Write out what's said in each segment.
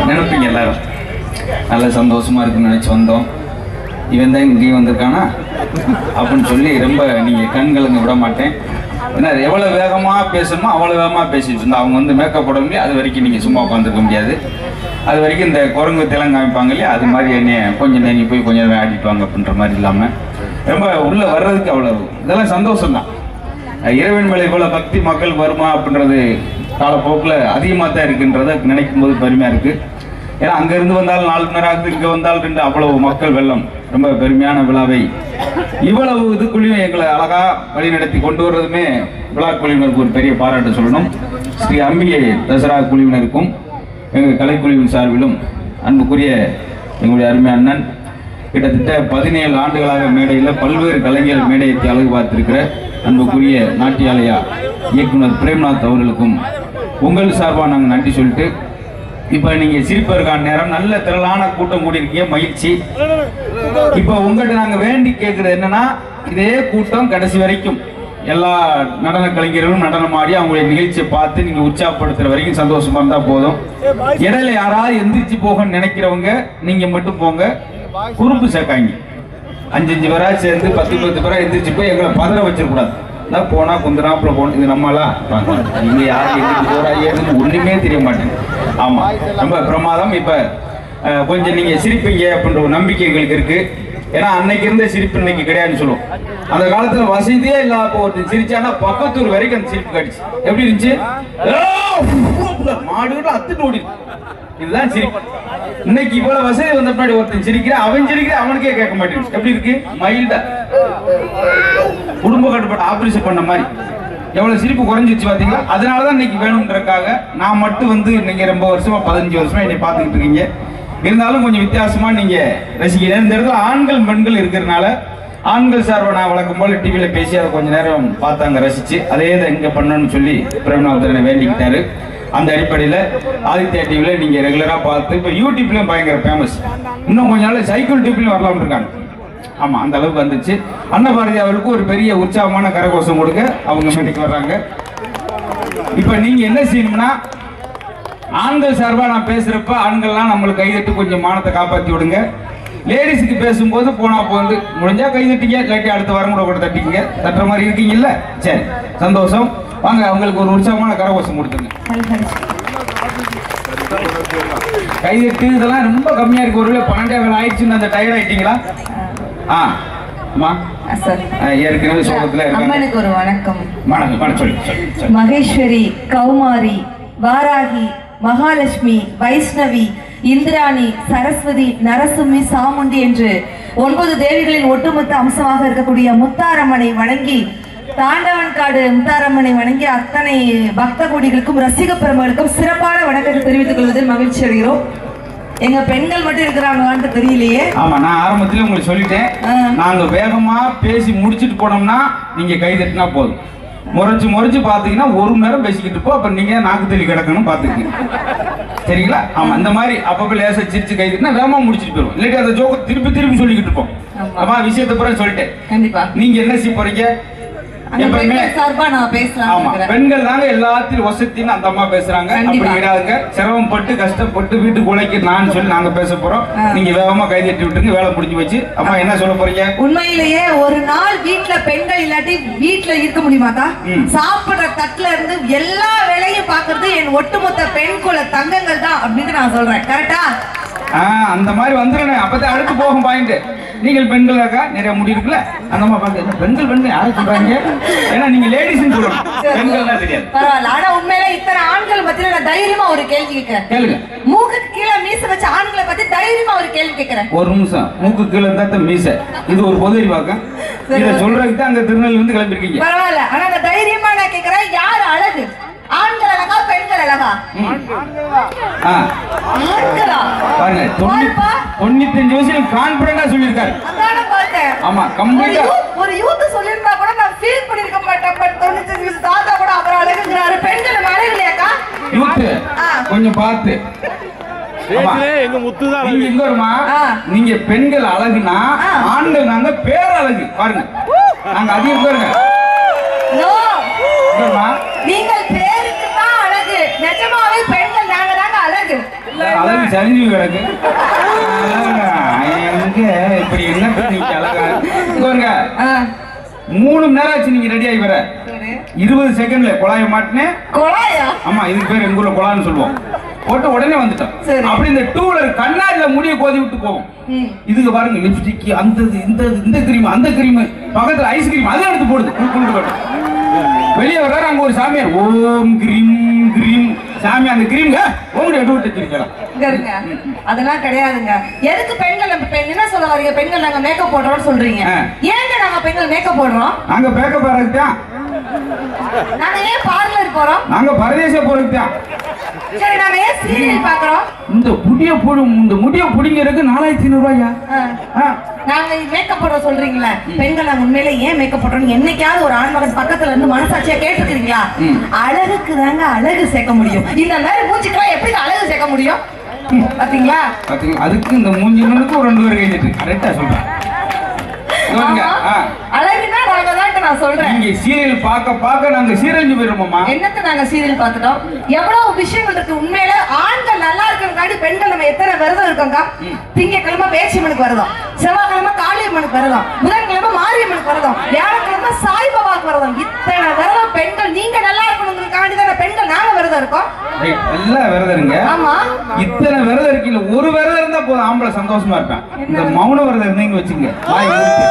நினைப்பீங்க எல்லாரும் நல்ல சந்தோஷமா இருக்குன்னு நினைச்சு வந்தோம் இவன் தான் இங்கேயும் வந்திருக்கானா அப்படின்னு சொல்லி ரொம்ப நீங்க கண் கலங்க விட மாட்டேன் ஏன்னா எவ்வளோ வேகமாக பேசணுமோ அவ்வளோ வேகமாக பேசிட்டு இருந்தோம் அவங்க வந்து மேக்கப் போட முடியாது அது வரைக்கும் நீங்கள் சும்மா உட்காந்துருக்க முடியாது அது வரைக்கும் இந்த குரங்கு திலங்க காமிப்பாங்க இல்லையா அது மாதிரி என்னைய கொஞ்சம் நேரம் போய் கொஞ்சம் நேரம் ஆடிட்டு வாங்க அப்படின்ற மாதிரி இல்லாமல் ரொம்ப உள்ளே வர்றதுக்கு அவ்வளோ இதெல்லாம் சந்தோஷம்தான் இறைவன் மேலே இவ்வளோ பக்தி மக்கள் வருமா அப்படின்றது காலப்போக்கில் அதிகமாக தான் இருக்குன்றதை நினைக்கும் போது பெருமையாக இருக்குது ஏன்னா அங்கேருந்து வந்தாலும் நாலு மணி நேரம் ஆகுது இங்கே வந்தாலும் ரெண்டு அவ்வளவு மக்கள் வெள்ளம் ரொம்ப பெருமையான விழாவை இவ்வளவு இதுக்குள்ளேயும் எங்களை அழகா வழிநடத்தி கொண்டு வர்றதுமே விழா குழுவினருக்கு ஒரு பெரிய பாராட்டு சொல்லணும் ஸ்ரீ அம்பிகை தசரா குழுவினருக்கும் எங்கள் கலைக்குழுவின் சார்பிலும் அன்புக்குரிய எங்களுடைய அருமை அண்ணன் கிட்டத்தட்ட பதினேழு ஆண்டுகளாக மேடையில் பல்வேறு கலைஞர் மேடையத்தை அழகு பார்த்திருக்கிற அன்புக்குரிய நாட்டியாலயா இயக்குனர் பிரேம்நாத் அவர்களுக்கும் உங்கள் சார்பாக நாங்கள் நன்றி சொல்லிட்டு இப்போ நீங்கள் சிரிப்பதற்கான நேரம் நல்ல திரளான கூட்டம் கூடியிருக்கீங்க மகிழ்ச்சி இப்போ உங்கள்கிட்ட நாங்கள் வேண்டி கேட்குறது என்னன்னா இதே கூட்டம் கடைசி வரைக்கும் எல்லா நடன கலைஞர்களும் நடனம் ஆடி அவங்களுடைய நிகழ்ச்சியை பார்த்து நீங்க உற்சாகப்படுத்துற வரைக்கும் சந்தோஷமா இருந்தா போதும் இடையில யாராவது எந்திரிச்சு போகணும்னு நினைக்கிறவங்க நீங்க மட்டும் போங்க குறுப்பு சேர்க்காங்க அஞ்சு அஞ்சு பேரா சேர்ந்து பத்து பத்து பேரா எந்திரிச்சு போய் எங்களை பதற வச்சிடக்கூடாது அதான் போனா குந்தனாப்புல போகணும் இது நம்மளா நீங்க யார் எங்கிட்டு போறா ஏதுன்னு ஒண்ணுமே தெரிய மாட்டேங்குது ஆமா ரொம்ப பிரமாதம் இப்ப அஹ், கொஞ்சம் நீங்க சிரிப்பீங்க அப்படின்ற ஒரு நம்பிக்கை எங்களுக்கு இருக்கு ஏன்னா அன்னைக்கு இருந்த சிரிப்பு இன்னைக்கு கிடையாதுன்னு சொல்லுவோம் அந்த காலத்துல வசதியே இல்லாத ஒருத்தன் சிரிச்சானா பக்கத்தூர் வரைக்கும் அந்த சிரிப்பு கடிச்சு எப்படி இருந்துச்சு மாடு அத்துட்டு ஓடி இதுதான் சிரிப்பு இன்னைக்கு இவ்வளவு வசதி வந்த பின்னாடி ஒருத்தன் சிரிக்கிறான் அவன் சிரிக்கிற அவனுக்கே கேட்க மாட்டேங்குது எப்படி இருக்கு மைல்டா குடும்ப கட்டுப்பாடு ஆபரேஷன் பண்ண மாதிரி எவ்வளவு சிரிப்பு குறைஞ்சிச்சு பாத்தீங்களா அதனாலதான் இன்னைக்கு வேணும்ன்றக்காக நான் மட்டும் வந்து நீங்க ரொம்ப வருஷமா பதினஞ்சு வருஷமா என்னை பார்த்துக்கிட்டு இருக்கீங்க இருந்தாலும் கொஞ்சம் வித்தியாசமா நீங்க ரசிக்கிறேன் இந்த இடத்துல ஆண்கள் பெண்கள் இருக்கிறதுனால ஆண்கள் சார்பை நான் வழக்கம் போல டிவியில பேசி அதை கொஞ்ச நேரம் பார்த்தாங்க ரசிச்சு அதே தான் இங்க பண்ணணும்னு சொல்லி பிரேமநாதனை வேண்டிக்கிட்டாரு அந்த அடிப்படையில் ஆதித்யா டிவியில் நீங்கள் ரெகுலராக பார்த்து இப்போ யூடியூப்லேயும் பயங்கர ஃபேமஸ் இன்னும் கொஞ்ச நாள் சைக்கிள் டியூப்லையும் வரலாம்னு இருக்காங்க ஆமா அந்த அளவுக்கு வந்துச்சு அன்னபாரதி அவருக்கு ஒரு பெரிய உற்சாகமான கரகோஷம் கொடுக்க அவங்க மேடைக்கு வர்றாங்க இப்ப நீங்க என்ன செய்யணும்னா ஆண்கள் சார்பா நான் பேசுறப்ப ஆண்கள்லாம் நம்மளுக்கு கைதட்டு கொஞ்சம் மானத்தை காப்பாத்தி விடுங்க லேடிஸுக்கு பேசும்போது போனா போந்து முடிஞ்சா கை தட்டிங்க இல்லாட்டி அடுத்த வாரம் கூட கூட தட்டிக்கங்க தட்டுற மாதிரி இருக்கீங்கல்ல சரி சந்தோஷம் வாங்க அவங்களுக்கு ஒரு உற்சாகமான கரகோஷம் கொடுத்துங்க கைதட்டு இதெல்லாம் ரொம்ப கம்மியா இருக்கு ஒருவேளை பன்னெண்டே வேலை ஆயிடுச்சுன்னு அந்த டயர்ட் ஆயிட்டீங்களா ஆ அம்மா சார் ஆ, ஏற்கனவே சோகத்துல இருக்காங்க அம்மனுக்கு ஒரு வணக்கம் வணக்கம் வணக்கம் சொல்லு சொல்லு சொல்லு மகேஸ்வரி கௌமாரி வாராகி மகாலட்சுமி வைஷ்ணவி இந்திராணி சரஸ்வதி நரசும்மி சாமுண்டி என்று ஒன்பது தேவிகளின் ஒட்டுமொத்த அம்சமாக இருக்கக்கூடிய முத்தாரம்மனை வணங்கி தாண்டவன் காடு முத்தாரம்மனை வணங்கி அத்தனை பக்த கோடிகளுக்கும் ரசிக பெருமகளுக்கும் சிறப்பான வணக்கத்தை தெரிவித்துக் கொள்வதில் மகிழ்ச்சி அடைகிறோம் எங்க பெண்கள் மட்டும் இருக்கிறாங்களான்னு தெரியலையே ஆமா நான் ஆரம்பத்துல உங்களுக்கு சொல்லிட்டேன் ஆ. நாங்க வேகமா பேசி முடிச்சிட்டு போனோம்னா நீங்க கை தட்டினா போதும் முறைச்சு முறைச்சு பாத்தீங்கன்னா ஒரு மணி நேரம் பேசிக்கிட்டு போ அப்ப நீங்க நாக்கு தள்ளி கிடக்கணும் பாத்துக்கங்க சரிங்களா ஆமா இந்த மாதிரி அப்பப்ப லேசா சிரிச்சு கை தட்டினா வேகமா முடிச்சிட்டு போயிடும் இல்லாட்டி அந்த ஜோக்க திருப்பி திருப்பி சொல்லிக்கிட்டு இருப்போம் ஆமா. அம்மா விஷயத்தை பூரா சொல்லிட்டேன் கண்டிப்பா நீங்க என்ன செய்ய போறீங்க அந்த எப்பவுமே பெண்கள் சார்பா நான் பேசலாம் ஆமா பெண்கள் தாங்க எல்லாத்திலும் வசத்தின்னு அந்த அம்மா பேசுறாங்க அப்படி கண்டிப்பா. கிடையாதுங்க சிரமப்பட்டு கஷ்டப்பட்டு வீட்டுக்கு உழைக்க நான் சொல்லி நாங்க பேச போறோம் ஆ. நீங்க வேகமா கை தட்டி விட்டுருங்க வேலை முடிஞ்சு வச்சு அம்மா என்ன சொல்ல போறீங்க உண்மையிலேயே ஒரு நாள் வீட்ல பெண்கள் இல்லாட்டி வீட்ல இருக்க முடியுமாக்கா ம். சாப்பிடுற தட்டுல இருந்து எல்லா வேலையும் பாக்குறது என் ஒட்டுமொத்த பெண் குல தங்கங்கள் தான் அப்படின்னு நான் சொல்றேன் கரெக்டா ஆ, அந்த மாதிரி வந்துடணும் அப்பதான் அடுத்து போகும் பாயிண்ட் நீங்கள் பெண்கள் இருக்கா நிறைய முடி இருக்குல்ல அந்த மாதிரி பார்த்து என்ன பெண்கள் பெண்கள் யாரை சொல்றாங்க ஏன்னா நீங்க லேடிஸ் சொல்லணும் பெண்கள் தான் தெரியாது பரவாயில்ல ஆனா உண்மையில இத்தனை ஆண்கள் பத்தின நான் தைரியமா ஒரு கேள்வி கேட்கிறேன் கேளுங்க மூக்குக்கு கீழே மீச வச்ச ஆண்களை பத்தி தைரியமா ஒரு கேள்வி கேட்கிறேன் ஒரு நிமிஷம் மூக்கு கீழே இருந்தா தான் மீசை இது ஒரு பொது அறிவாக்கம் இதை சொல்றதுக்கு தான் அங்க திருநெல்வேலி வந்து கிளம்பிருக்கீங்க பரவாயில்ல ஆனா நான் தைரியமா நான் கேட்கிறேன் யார் அழகு ஆண்கள் அழகா பெண்கள் அழகா ஆ ஆண்களா பாருங்க தொண்ணூத்தி பாருப்பா. தொண்ணூத்தஞ்சு வயசுல கான்பிடண்டா சொல்லியிருக்காரு அதான பார்த்தேன் ஆமா ஒரு கம்ப்ளீட்டா youth- ஒரு யூத் சொல்லியிருந்தா கூட நான் ஃபீல் பண்ணிருக்க மாட்டேன் பட் தொண்ணூத்தி வயசு தாத்தா கூட அவர் அழகுங்கிறாரு பெண்கள் அழகு இல்லையாக்கா யூத்து ஆ. கொஞ்சம் பார்த்து ஆமா. ஸ்டேஜ்ல எங்க முத்து தான் நீங்க இங்க வருமா ஆ. நீங்க பெண்கள் அழகுனா ஆ. ஆண்கள் நாங்க பேரழகு பாருங்க நாங்க அதிகம் பேருங்க நோ இங்க வருமா நீங்கள் பேருக்கு தான் அழகு நிஜமாவே பெண்கள் நாங்க தாங்க அழகு இல்ல அழகு சரிஞ்சு கிடக்கு அழகா, எங்க இப்படி என்ன நீங்க அழகா இங்க பாருங்க ஆ, மூணு மணி நேரம் ஆச்சு நீங்க ரெடி ஆகி வர சரி. இருபது செகண்ட்ல குழாய மாட்டினேன் குழாயா ஆமா இதுக்கு பேர் எங்க ஊர்ல குழான்னு சொல்லுவோம் போட்டு உடனே வந்துட்டோம் சரி. அப்படி இந்த டூ வீலர் கண்ணாடியில முடிய கோதி விட்டு போவோம் ம். இதுக்கு பாருங்க லிப்ஸ்டிக் அந்த இது, இந்த இது, இந்த கிரீம் அந்த கிரீம் பக்கத்துல ஐஸ்கிரீம் அதை எடுத்து போடுது குளு, குளுன்னு போட்டு. வெளியே வர்றாரு அங்க ஒரு சாமியார் ஓம் கிரீம் கிரீம் சாமி அந்த கிரீம் ஓம் எடுத்து விட்டு வச்சிருக்கலாம் இங்க இருங்க அதெல்லாம் கிடையாதுங்க எதுக்கு பெண்கள் நம்ம பெண் என்ன சொல்ல வரீங்க பெண்கள் நாங்க மேக்கப் போடுறோம்னு சொல்றீங்க ஆ. ஏங்க நாங்க பெண்கள் மேக்கப் போடுறோம் நாங்க பேக்கப் போறதுக்கு தான் நாங்க ஏன் பார்லர் போறோம் நாங்க பரதேச போறதுக்கு தான் சரி நாங்க ஏன் சீரியல் பாக்குறோம் இந்த முடிய புடி இந்த முடிய புடிங்கிறதுக்கு நாலாயிரத்தி ஐநூறு ரூபாயா ஆ. நாங்க மேக்கப் போட சொல்றீங்களா பெண்கள் நாங்க உண்மையில ஏன் மேக்கப் போடுறோம் என்னைக்காவது ஒரு ஆண் மகன் பக்கத்துல இருந்து மனசாட்சியா கேட்டுக்கிறீங்களா ம். அழகுக்கு தாங்க அழகு சேர்க்க முடியும் இந்த மாதிரி மூச்சுக்கெல்லாம் எப்படி அழகு சேர்க்க முடியும் பாத்தீங்களா பாத்தீங்களா அதுக்கு இந்த மூஞ்சினுக்கு ஒரு ரெண்டு பேர் கைஞ்சிட்டு கரெக்டா சொல்றேன் இங்க பாருங்க. ஆமா. ஆ. அழகுனா நாங்க தான் நான் சொல்றேன் நீங்க சீரியல் பார்க்க பார்க்க நாங்க சீரழிஞ்சு போயிருவோமா என்னத்த நாங்க சீரியல் பார்த்துட்டோம் எவ்வளவு விஷயங்கள் இருக்கு உண்மையில ஆண்கள் நல்லா இருக்கிறதுக்காண்டி பெண்கள் நம்ம எத்தனை விரதம் இருக்கோங்க திங்கக்கிழமை பேச்சியம்மனுக்கு விரதம் செவ்வாய்க்கிழமை காளியம்மனுக்கு விரதம் புதன்கிழமை மாரியம்மனுக்கு விரதம் வியாழக்கிழமை சாய்பாபாக்கு விரதம் இத்தனை விரதம் பெண்கள் நீங்க நல்லா இருக்கணுங்கிறதுக்காண்டி தானே பெண்கள் நாங்க விரதம் இருக்கோம் ரைட், எல்லாம் விரதம் இருங்க ஆமா இத்தனை விரதம் இருக்கீங்க ஒரு விரதம் இருந்தா போதும் ஆம்பளை சந்தோஷமா இருப்பேன் இந்த மௌன விரதம் இருந்தீங்கன்னு வச்சுங்க வாய் மூடிட்டு.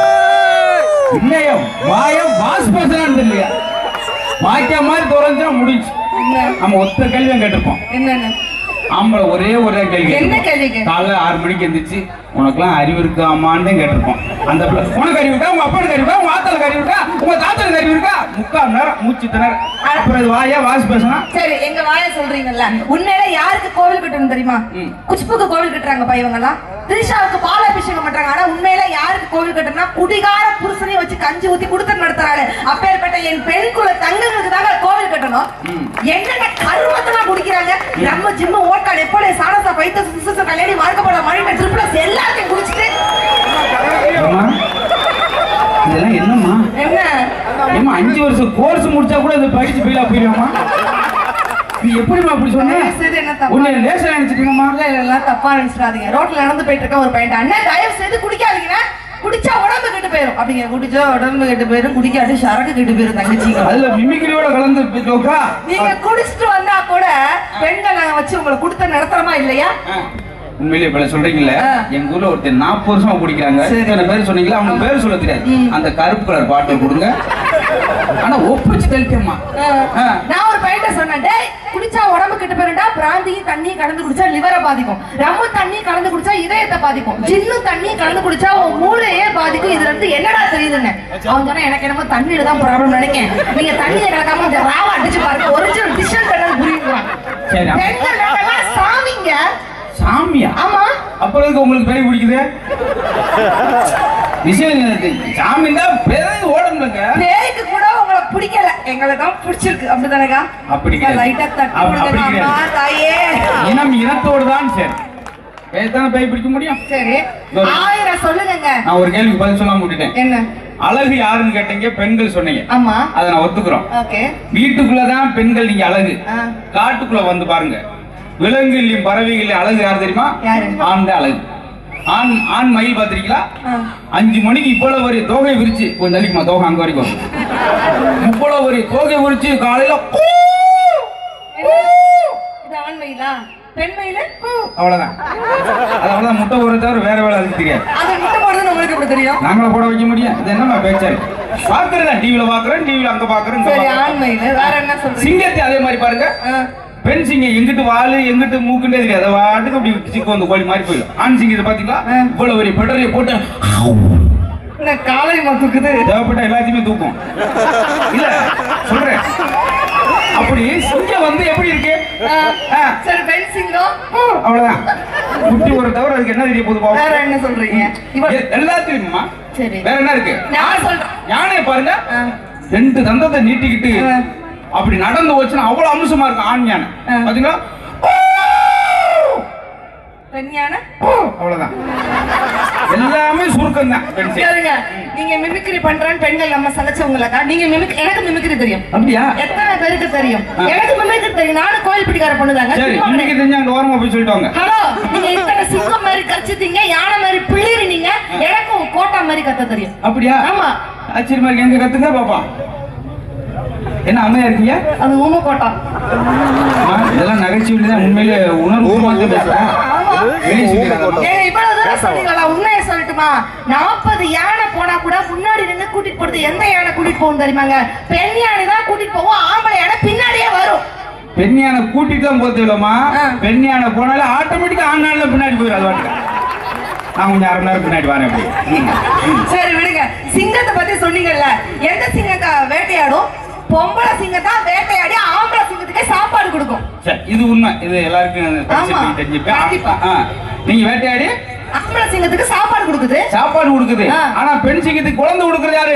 இல்லையா வாய வாஷ் பேசுறான்னு இல்லையா வாய்க்கா மாதிரி தொலைஞ்சா முடிஞ்சு என்ன நம்ம ஒத்த கேள்வியும் கேட்டிருப்போம் என்னன்னு ஆம்பளை ஒரே ஒரே கேள்வி என்ன கேட்டிருப்போம். கேள்வி கேட்க காலைல ஆறு மணிக்கு எந்திரிச்சு உனக்கெல்லாம் அறிவு இருக்காமான்னு தான் கேட்டிருப்போம் அந்த பிள்ளை உனக்கு அறிவு இருக்கா உங்க அப்பாவுக்கு அறிவு இருக்கா உங்க ஆத்தாளுக்கு அறிவு இருக்கா உங்க தாத்தாளுக்கு அறிவு இருக்கா முக்கால் மணி நேரம் மூச்சு திணற அப்புறம் இது வாயா வாஷ் பேசினா சரி எங்க வாய சொல்றீங்கல்ல உண்மையில யாருக்கு கோவில் கட்டணும் தெரியுமா ம். குஷ்புக்கு கோவில் கட்டுறாங்க பையவங்கலாம் திரிஷாவுக்கு பாலாபிஷேகம் பண்றாங்க ஆனா உண்மையில யாருக்கு கோவில் கட்டணும்னா குடிகார புருஷனையும் வச்சு கஞ்சி ஊத்தி குடுத்து நடத்துறாரு அப்பேற்பட்ட என் பெண் குல தங்கங்களுக்கு தாங்க கோவில் கட்டணும் ம். என்னென்ன கருமத்தெல்லாம் குடிக்கிறாங்க நம்ம ஜிம்மு ஓட்டாடு எப்போ சாரசா பைத்த சுசு கல்யாணி மார்க்கப்பட மழை ட்ரிபிளஸ் எல்லாத்தையும் குடிச்சிட்டு அம்மா, இதெல்லாம் என்னம்மா என்ன ஏம்மா அஞ்சு வருஷம் கோர்ஸ் முடிச்சா கூட இந்த படிச்சு ஃபெயிலா போயிருவாமா நீ எப்படிம்மா அப்படி சொன்ன தயவு செய்து என்ன தப்பா உன்னை லேசா நினைச்சிட்டீங்கம்மா இல்ல, இல்ல, இல்ல, தப்பா நினைச்சிடாதீங்க ரோட்ல நடந்து போயிட்டு இருக்க ஒரு பையன் அண்ணன் தயவு செய்து குடிக்காதீங்க குடிச்சா உடம்பு கெட்டு போயிரும் அப்படிங்க குடிச்சா உடம்பு கெட்டு போயிரும் குடிக்காட்டி சரக்கு கெட்டு போயிரும் தங்கச்சிங்க அதுல மிமிக்ரியோட கலந்து ஜோக்கா நீங்க குடிச்சிட்டு வந்தா கூட பெண்களை நாங்க வச்சு உங்களை கொடுத்த நடத்துறமா இல்லையா உண்மையிலே இப்ப சொல்றீங்கல்ல ஆ. எங்க ஊர்ல ஒருத்தர் நாற்பது வருஷமா குடிக்கிறாங்க சரி. இத்தனை பேர் சொன்னீங்களா அவனுக்கு பேர் சொல்ல தெரியாது ம். அந்த கருப்பு கலர் பாட்டில் கொடுங்க ஆனா ஒப்பிச்சு தள்ளிட்டேம்மா ஆ. நான் ஒரு பையன்ட்ட சொன்னேன் டேய் குடிச்சா உடம்பு கெட்டு போயிருண்டா பிராந்தியும் தண்ணி கலந்து குடிச்சா லிவரை பாதிக்கும் ரம்மு தண்ணி கலந்து குடிச்சா இதயத்தை பாதிக்கும் ஜின்னு தண்ணி கலந்து குடிச்சா உன் மூளையே பாதிக்கும் இதுல இருந்து என்னடா தெரியுதுன்னு அவன் சொன்னா எனக்கு என்னமோ தண்ணியில தான் ப்ராப்ளம் நினைக்கேன் நீங்க தண்ணியை கலக்காம இந்த ராவா அடிச்சு பாருங்க ஒரிஜினல் டிஷன் பண்ணது புரியுங்களா சரி, அப்ப- பெண்கள் நாங்கெல்லாம் சாமிங்க சாமியா ஆமா அப்புறம் எதுக்கு உங்களுக்கு பேய் பிடிக்குது விஷயம் என்னது? சாமி தான் பேய் ஓடணுங்க பேய்க்கு கூட உங்களை பிடிக்கல எங்களுக்கு தான் பிடிச்சிருக்கு அப்படிதானேக்கா அப்படி கிடையாது. லைட்டா தட்டி அப்ப- அப்படி விடுங்க கிடையாது. அம்மா, தாயே இனம் இனத்தோடு தான் சரி பேய் தானே பேய் பிடிக்க முடியும் சரி ஆயிரம் சொல்லுங்க நான் ஒரு கேள்விக்கு பதில் சொல்லாம விட்டுட்டேன் என்ன அழகு யாருன்னு கேட்டீங்க பெண்கள் சொன்னீங்க ஆமா அதை நான் ஒத்துக்கிறோம் ஓகே வீட்டுக்குள்ளதான் பெண்கள் நீங்க அழகு ஆ. காட்டுக்குள்ள வந்து பாருங்க விலங்குகளையும் பறவைகளையும் அழகு யார் தெரியுமா யாரு? ஆண் தான் அழகு ஆண் ஆண் மயில் பாத்திருக்கீங்களா ஆ. அஞ்சு மணிக்கு இவ்வளவு ஒரு தோகை விரிச்சு கொஞ்சம் தள்ளிக்குமா தோகை அங்க வரைக்கும் வரும். இவ்வளவு ஒரு தோகை விரிச்சு காலையில கூ, இது ஆண் மயிலா பெண் மயிலு அவ்வளவுதான் அது அவ்வளவுதான் முட்டை போடுறத தவிர வேற வேலை அதுக்கு தெரியாது அது முட்டை போடுறது உங்களுக்கு எப்படி தெரியும் நாங்கள போட வைக்க முடியும் இது என்னமா பேச்சா இருக்கு பாக்குறேன் டிவில பாக்குறேன் டிவில அங்க பாக்குறேன் இங்க சரி பாக்குறேன். ஆண் மயிலு வேற என்ன சொல்றீங்க சிங்கத்தை அதே மாதிரி பாருங்க ஆ. பெண் சிங்கம் எங்கிட்டு வாலு எங்கிட்டு மூக்குன்னே தெரியாது அது வாட்டுக்கு அப்படி சிக்கு வந்து கோழி மாதிரி போயிடும் ஆண் சிங்கத்தை பாத்தீங்களா ஆ. இவ்வளவு ஒரு பெடரைய போட்டு இந்த காலை மத்துக்குது தேவைப்பட்ட எல்லாத்தையுமே தூக்கும் இல்ல சொல்றேன் அப்படி சிங்கம் வந்து எப்படி இருக்கு ஆ. ஆ, சரி பெண் சிங்கம் அவ்வளவுதான் குட்டி ஒரு தவிர அதுக்கு என்ன தெரிய போகுது வேற பாவம் என்ன சொல்றீங்க இவ எ- எல்லாத்தையுமா சரி வேற என்ன இருக்கு நான் சொல்றேன் யானையை பாருங்க ஆ. ரெண்டு தந்தத்தை நீட்டிக்கிட்டு ஆ. அப்படி நடந்து வச்சுன்னா அவ்வளவு அம்சமா இருக்கும் ஆண் யானை ஆ. பாத்தீங்களா பெண் யானை அவ்வளவுதான் எல்லாமே சுருக்கம் தான் பென்சில் கேளுங்க நீங்க மிமிக்ரி பண்றேன்னு பெண்கள் நம்ம சலைச்சவங்களக்கா நீங்க மிமிக் எனக்கு மிமிக்ரி தெரியும் அப்படியா எத்தனை பேருக்கு தெரியும் ஆ. எனக்கு மிமிக்ரி தெரியும் நானும் கோயில் பிடிக்கார பொண்ணுதாங்க சரி சும்மா இன்னைக்கு தெரிஞ்சா அங்க ஓரமா போய் சொல்லிட்டு வாங்க ஹலோ நீங்க இத்தனை சிங்கம் மாதிரி கச்சித்தீங்க யானை மாதிரி பிளிறினீங்க எனக்கும் கோட்டா மாதிரி கத்த தெரியும் அப்படியா ஆமா ஆச்சரியமா இருக்கு எங்க கத்துங்க பாப்பா என்ன அம்மையா இருக்கீங்க அது ஊம கோட்டா அம்மா, இதெல்லாம் நகைச்சுவை தான் உண்மையிலே உணர்வு வந்து பேசுறேன் ஆமா வெளியே சொல்லிடுறாங்க ஏங்க இவ்வளவு தூரம் சொன்னீங்களா உண்மையை சொல்லட்டுமா நாற்பது யானை போனா கூட முன்னாடி நின்னு கூட்டிட்டு போறது எந்த யானை கூட்டிட்டு போகும் தெரியுமாங்க பெண் யானை தான் கூட்டிட்டு போகும் ஆம்பளை யானை பின்னாடியே வரும் பெண் யானை கூட்டிட்டு தான் போறது இல்லம்மா ஆ. பெண் யானை போனாலே ஆட்டோமேட்டிக்கா ஆனால பின்னாடி போயிடும் அது வாட்டுக்கு நான் கொஞ்சம் அரை மணி நேரம் பின்னாடி வரேன் அப்படி ம், ம். சரி விடுங்க சிங்கத்தை பத்தி சொன்னீங்கல்ல எந்த சிங்கத்தை வேட்டையாடும் பொம்பளை சிங்கத்தா வேட்டையாடி ஆம்பளை சிங்கத்துக்கே சாப்பாடு கொடுக்கும் சரி இது உண்மை இது எல்லாருக்கும் ஆமா. தெரிஞ்சுப்பேன் கண்டிப்பா. ஆ, நீங்க வேட்டையாடி ஆம்பளை சிங்கத்துக்கு சாப்பாடு கொடுக்குது சாப்பாடு கொடுக்குது ஆ. ஆனா பெண் சிங்கத்துக்கு குழந்தை கொடுக்குறது யாரு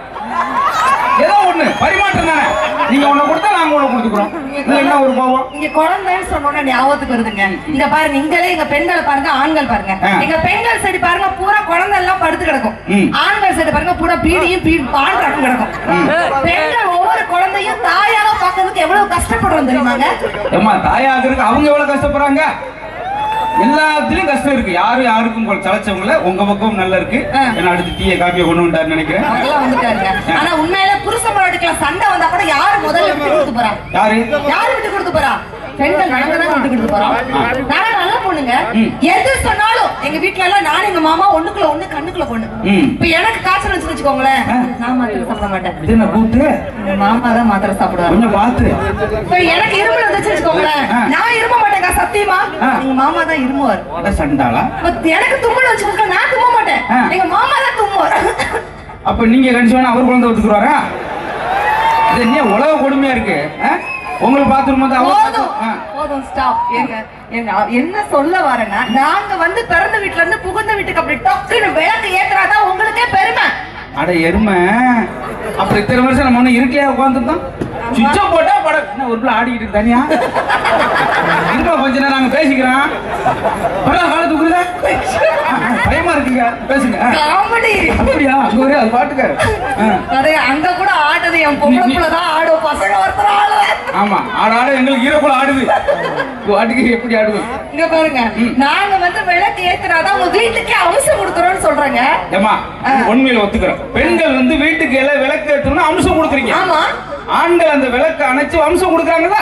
ஏதோ ஒண்ணு பரிமாற்றம் தானே நீங்க ஒண்ணு கொடுத்தா நாங்க ஒண்ணு கொடுத்துக்கிறோம் இதுல என்ன ஒரு கோவம் இங்க குழந்தைன்னு சொன்னோட ஞாபகத்துக்கு வருதுங்க இங்க பாருங்க நீங்களே எங்க பெண்களை பாருங்க ஆண்கள் பாருங்க ஆ. எங்க பெண்கள் சைடு பாருங்க பூரா குழந்தை எல்லாம் படுத்து கிடக்கும் ம். ஆண்கள் சைடு பாருங்க பூரா பீடியும் பீ பாண்டாட்டும் கிடக்கும் பெண்கள் ஒவ்வொரு குழந்தையும் தாயாக பார்க்கறதுக்கு எவ்வளவு கஷ்டப்படுறோம் தெரியுமாங்க ஏமா தாயாகிறதுக்கு அவங்க எவ்வளவு கஷ்டப்படுறாங்க எல்லாத்துலயும் கஷ்டம் இருக்கு யாரும் யாருக்கும் கொ- சளைச்சவங்கள உங்க பக்கம் நல்லா இருக்கு ஆ. ஏன்னா அடுத்து டீயை காப்பியை கொண்டு வந்துட்டாருன்னு நினைக்கிறேன் அதெல்லாம் வந்துட்டாருங்க ஆனா உண்மையில புருஷ மராட்டிக்கெல்லாம் சண்டை வந்தா கூட யாரு முதல்ல விட்டு கொடுத்து போறா யாரு யாரு விட்டு கொடுத்து போறா பெண்கள் நாங்க தான் விட்டு கொடுத்து போறோம் நாங்க நல்ல பொண்ணுங்க ம். எது சொன்னாலும் எங்க வீட்ல எல்லாம் நானும் எங்க மாமா ஒண்ணுக்குள்ள ஒண்ணு கண்ணுக்குள்ள பொண்ணு ம். இப்ப எனக்கு காய்ச்சல் வச்சு வச்சுக்கோங்களேன் ஆ. நான் மாத்திரை சாப்பிட மாட்டேன் இது என்ன கூப்பிட்டு எங்க மாமா தான் மாத்திரை சாப்பிடுவாரு கொஞ்சம் பார்த்து இப்ப எனக்கு இருமல் வந்துச்சு வச்சுக்கோங்களேன் ஆ. நான் இரும மாட்டேங்க சத்தியமா ஆ. எங்க மாமா தான் இருமுவார் அட சண்டாளா இப்ப எனக்கு தும்மல் வச்சு கொடுக்க நான் தும்ம மாட்டேன் ஆ. எங்க மாமா தான் தும்முவார் அப்ப நீங்க கணிச்சோன்னா அவர் குழந்தை ஒத்துக்குறாரா இது என்ன உலக கொடுமையா இருக்கு ஆ? உங்களுக்கு பாத்ரூம் வந்து அவர் போதும் ஆ. போதும் ஸ்டாப் ஏங்க ஏங்க என்ன சொல்ல வரேன்னா நாங்க வந்து பிறந்த வீட்ல இருந்து புகுந்த வீட்டுக்கு அப்படி டக்குன்னு விளக்கு ஏத்துறாதான் உங்களுக்கே பெருமை அட எருமை அப்புறம் இத்தனை வருஷம் நம்ம ஒண்ணு இருக்கையா உட்காந்துருந்தோம் சுவிட்ச போட்டா பட என்ன ஒரு பிள்ளை ஆடிக்கிட்டு இருக்கு தனியா இருப்பா கொஞ்ச நேரம் நாங்க பேசிக்கிறோம் பரவாயில்ல காலை தூக்குறதா பயமா இருக்குங்க பேசுங்க ஆ. காமெடி அப்படியா அங்க ஒரே அது பாட்டுக்க ஆ. அதே அங்க கூட ஆடுது என் பொம்பளை நீ- புள்ள தான் ஆடும் பசங்க ஒருத்தர் ஆடல ஆமா ஆட ஆட எங்களுக்கு ஈரக்குள்ள ஆடுது பாட்டுக்கு எப்படி ஆடுது இங்க பாருங்க நாங்க வந்து விளக்கு ஏத்துறாதான் உங்க வீட்டுக்கே அம்சம் கொடுக்குறோம்னு சொல்றாங்க ஏமா ஆ. உண்மையில ஒத்துக்கிறோம் பெண்கள் வந்து வீட்டுக்கு எல்லாம் விளக்கு ஏற்றணும்னு அம்சம் கொடுக்குறீங்க ஆமா ஆண்கள் அந்த விளக்கு அணைச்சு அம்சம் கொடுக்குறாங்கல்ல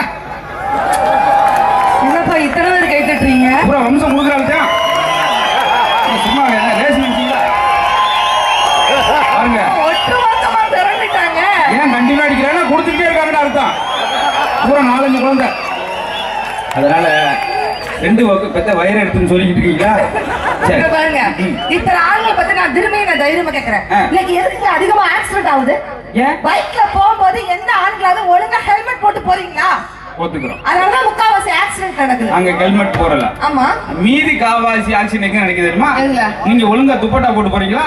என்னப்பா இத்தனை பேர் கை தட்டுறீங்க பூரா வம்சம் கொடுக்குறாங்க தான். நீ சும்மா என்ன ரேஷன் நினைச்சீங்களா? பாருங்க ஒட்டுமொத்தமா திறந்துட்டாங்க ஏன் கண்டிப்பா அடிக்கிறாங்க கொடுத்துட்டே இருக்காங்கன்னு அர்த்தம் பூரா நாலஞ்சு குழந்தை அதனால ரெண்டு வகு- பெத்த வயிறு எடுத்துன்னு சொல்லிக்கிட்டு இருக்கீங்களா சரி இங்க பாருங்க ம். இத்தனை ஆண்களை பத்தி நான் திரும்பி நான் தைரியமா கேக்குறேன் ஆ. இன்னைக்கு எதுக்கு அதிகமா ஆக்சிடென்ட் ஆகுது ஏன் பைக்ல போகும்போது எந்த ஆண்களாவது ஒழுங்கா ஹெல்மெட் போட்டு போறீங்களா ஒத்துக்கிறோம் அதனாலதான் முக்காவாசி ஆக்சிடென்ட் நடக்குது அங்க ஹெல்மெட் போடல ஆமா மீதி காவாசி ஆக்சிடென்ட் எங்க நினைக்குது தெரியுமா எதுல? நீங்க ஒழுங்கா துப்பட்டா போட்டு போறீங்களா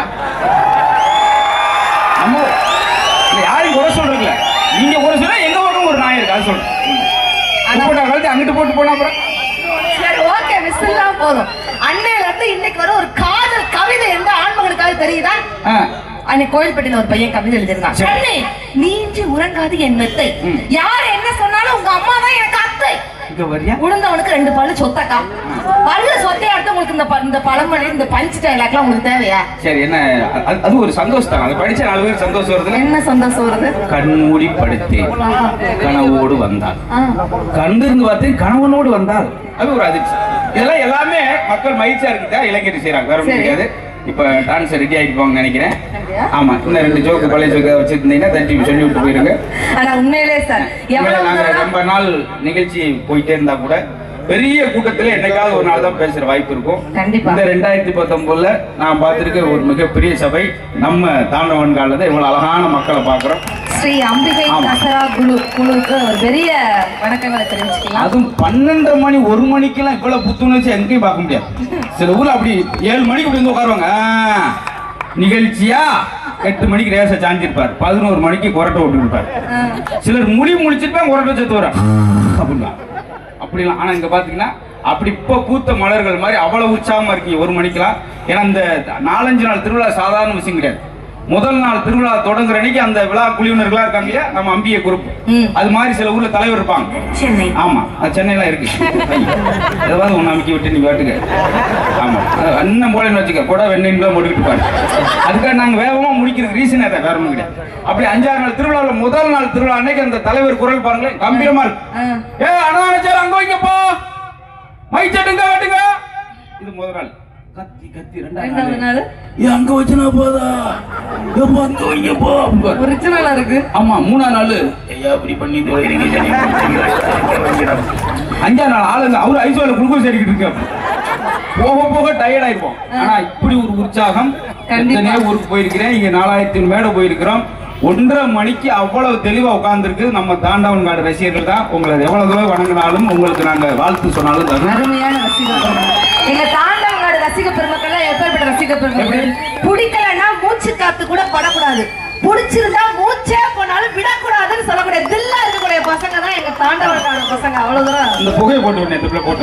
நம்ம இல்ல, யாரையும் குறை சொல்றீங்களா நீங்க குறை சொன்னா எங்க பக்கம் ஒரு நாய் இருக்கு அது சொல்றேன் துப்பட்டா கழட்டி அங்கிட்டு போட்டு போனா அப்புறம் சரி ஓகே விசில்லாம் போதும் அன்னையில இருந்து இன்னைக்கு வர ஒரு காதல் கவிதை எந்த ஆண்மகனுக்காவது தெரியுதா ஆ, அன்னைக்கு கோயில்பட்டியில ஒரு பையன் கவிதை எழுதிருந்தான் சரி. கண்ணே நீஞ்சி உறங்காது என் மெத்தை ம். யார் என்ன சொன்னாலும் உங்க அம்மா தான் எனக்கு அத்தை இங்க வரியா உளுந்தவனுக்கு ரெண்டு பல்லு சொத்தக்கா பல்லு சொத்தையா எடுத்து உங்களுக்கு இந்த ப- இந்த பழமொழி இந்த பஞ்ச் டைலாக்லாம் உங்களுக்கு தேவையா சரி என்ன அது- அது ஒரு சந்தோஷம் தான் அதை படிச்ச நாலு பேர் சந்தோஷம் வருதுல என்ன சந்தோஷம் வருது கண்மூடி படுத்தேன் கனவோடு வந்தாள் ஆ. கண்டிருந்து பார்த்தேன் கணவனோடு வந்தால் அது ஒரு அதிர்ச்சி இதெல்லாம் எல்லாமே மக்கள் மகிழ்ச்சியா இருக்குதா இளைஞர் செய்யறாங்க வேற ஒண்ணும் சரி. கிடையாது இப்ப டான்ஸ் ரெடி ஆகிப்பாங்க நினைக்கிறேன் அப்படியா? ஆமா இன்னும் ரெண்டு ஜோக்கு பழைய ஜோக்கு வச்சிருந்தீங்கன்னா தட்டி சொல்லி விட்டு போயிருங்க ஆனா உண்மையிலே சார் உண்மையில எவ்வளவு நாங்க தூரம் ரொம்ப நாள் நிகழ்ச்சி போயிட்டே இருந்தா கூட பெரிய கூட்டத்துல என்னைக்காவது ஒரு நாள் தான் பேசுற வாய்ப்பு இருக்கும் கண்டிப்பா. இந்த ரெண்டாயிரத்தி பத்தொன்பதுல நான் பார்த்திருக்க ஒரு மிகப்பெரிய சபை நம்ம தாண்டவன் காலில் இவ்வளவு அழகான மக்களை பார்க்கிறோம் ஸ்ரீ அம்பிகை ஆமா. தசரா குழு குழுவுக்கு ஒரு பெரிய வணக்கங்களை தெரிவிச்சுக்கலாம் அதுவும் பன்னெண்டரை மணி ஒரு மணிக்கெல்லாம் இவ்வளவு புத்துணர்ச்சி எங்கேயும் பார்க்க முடியாது சில ஊர்ல அப்படி ஏழு மணிக்கு அப்படி வந்து உட்காருவாங்க ஆ, நிகழ்ச்சியா எட்டு மணிக்கு ரேச சாஞ்சிருப்பார் பதினோரு மணிக்கு கொரட்டை விட்டு இருப்பார் சிலர் முடி முடிச்சிருப்பாங்க கொரட்டை சேர்த்து வர அப்படின்னா அப்படிலாம் ஆனா இங்க பாத்தீங்கன்னா அப்படி இப்போ பூத்த மலர்கள் மாதிரி அவ்வளவு உற்சாகமா இருக்கீங்க ஒரு மணிக்கெல்லாம் ஏன்னா இந்த நாலஞ்சு நாள் திருவிழா சாதாரண விஷயம் கிடையாது முதல் நாள் திருவிழா தொடங்குற அன்னைக்கு அந்த விழா குழுவினர்களா இருக்காங்க இல்லையா நம்ம அம்பிய குரூப் ம். அது மாதிரி சில ஊர்ல தலைவர் இருப்பாங்க சென்னை ஆமா அது சென்னையில இருக்கு ஏதாவது ஒன்று அமைக்க விட்டு நீ பாட்டுக்க ஆமா அது அண்ணன் போலன்னு வச்சுக்க கூட வெண்ணெய் தான் போட்டுக்கிட்டு பாரு அதுக்காக நாங்க வேகமா முடிக்கிறது ரீசன் அதை வேற ஒன்றும் கிடையாது அப்படி அஞ்சாறு நாள் திருவிழாவில் முதல் நாள் திருவிழா அன்னைக்கு அந்த தலைவர் குரல் பாருங்களேன் கம்பீரமா இருக்கு ஆ. ஏ அண்ணா நினைச்சாரு அங்க வைங்கப்பா மைச்சட்டுங்க வெட்டுங்க இது முதல் நாள் கத்தி கத்தி ரெண்டாவது ரெண்டாவது நாள் நாள் ஏ அங்க வச்சுனா போதா எப்பா அங்க வைங்கப்பா ஒரிஜினலா இருக்கு ஆமா மூணாம் நாள் ஐயா இப்படி பண்ணி தொலைறீங்க சரி. அஞ்சாம் நாள் ஆளுங்க அவரு ஐசோல குளுக்கோஸ் அடிக்கிட்டு இருக்காரு போக போக டயர்ட் ஆயிருப்போம் ஆனா இப்படி ஒரு உற்சாகம் கண்டிப்பா. எத்தனையோ ஊருக்கு போயிருக்கிறேன் இங்க நாலாயிரத்தி மேட போயிருக்கிறோம் ஒன்றரை மணிக்கு அவ்வளவு தெளிவா உட்கார்ந்துருக்கு நம்ம தாண்டவன் காடு ரசிகர்கள் தான் உங்களை எவ்வளவு தூரம் வணங்கினாலும் உங்களுக்கு நாங்க வாழ்த்து சொன்னாலும் தரும் அருமையான ரசிக பெருமக்கள் எங்க தாண்டவங்காடு ரசிக பெருமக்கள் எப்பேற்பட்ட ரசிக பெருமக்கள் பிடிக்கலன்னா மூச்சு காத்து கூட படக்கூடாது பிடிச்சிருந்தா மூச்சே போனாலும் விடக்கூடாதுன்னு சொல்லக்கூடிய தில்லா இருக்கக்கூடிய பசங்க தான் எங்க தாண்டவங்காடு பசங்க அவ்வளவு தூரம் இந்த புகையை போட்டு விடணும் இந்த பிள்ளை போட்டு